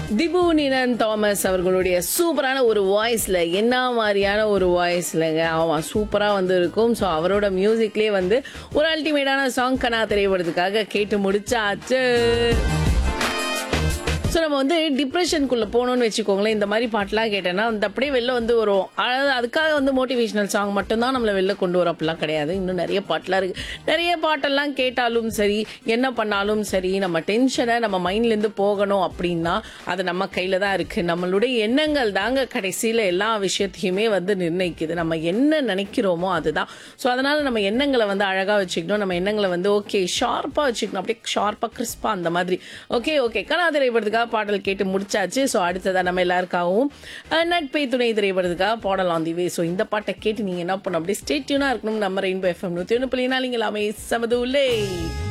திபு நினன் Thomas அவர்களுடைய சூப்பரான ஒரு வாய்ஸ்ல என்ன மாதிரியான ஒரு வாய்ஸ்லங்க ஆமாம் சூப்பராக வந்து இருக்கும் ஸோ அவரோட மியூசிக்லேயே வந்து ஒரு அல்டிமேட்டான சாங் கனா திரைப்படத்துக்காக கேட்டு முடிச்சாச்சு ஸோ நம்ம வந்து டிப்ரெஷனுக்குள்ளே போகணும்னு வச்சுக்கோங்களேன் இந்த மாதிரி பாட்டெலாம் கேட்டேன்னா அந்த அப்படியே வெளில வந்து வரும் அதாவது அதுக்காக வந்து மோட்டிவேஷனல் சாங் மட்டும்தான் நம்மளை வெளில கொண்டு வரும் அப்படிலாம் கிடையாது இன்னும் நிறைய பாட்டெலாம் இருக்குது நிறைய பாட்டெல்லாம் கேட்டாலும் சரி என்ன பண்ணாலும் சரி நம்ம டென்ஷனை நம்ம மைண்ட்லேருந்து போகணும் அப்படின்னா அது நம்ம கையில் தான் இருக்குது நம்மளுடைய எண்ணங்கள் தாங்க கடைசியில் எல்லா விஷயத்தையுமே வந்து நிர்ணயிக்குது நம்ம என்ன நினைக்கிறோமோ அதுதான் ஸோ அதனால் நம்ம எண்ணங்களை வந்து அழகாக வச்சுக்கணும் நம்ம எண்ணங்களை வந்து ஓகே ஷார்ப்பாக வச்சுக்கணும் அப்படியே ஷார்ப்பாக கிறிஸ்பாக அந்த மாதிரி ஓகே ஓகே கனா திரைப்படத்துக்காக பாடல் கேட்டு முடிச்சாச்சு ஸோ அடுத்ததாக நம்ம எல்லாருக்காகவும் அஹ், நட்பை துணை திரைப்படத்துக்காக பாடலாம் தி வே ஸோ இந்த பாட்டை கேட்டு நீங்கள் என்ன பண்ணணும் அப்படியே ஸ்டேட்யூனாக இருக்கணும் நம்ம ரெயின்போ எஃப்எம் நூற்றி ஒன்று புள்ளினா நீங்கள் எல்லாமே சமது உள்ளே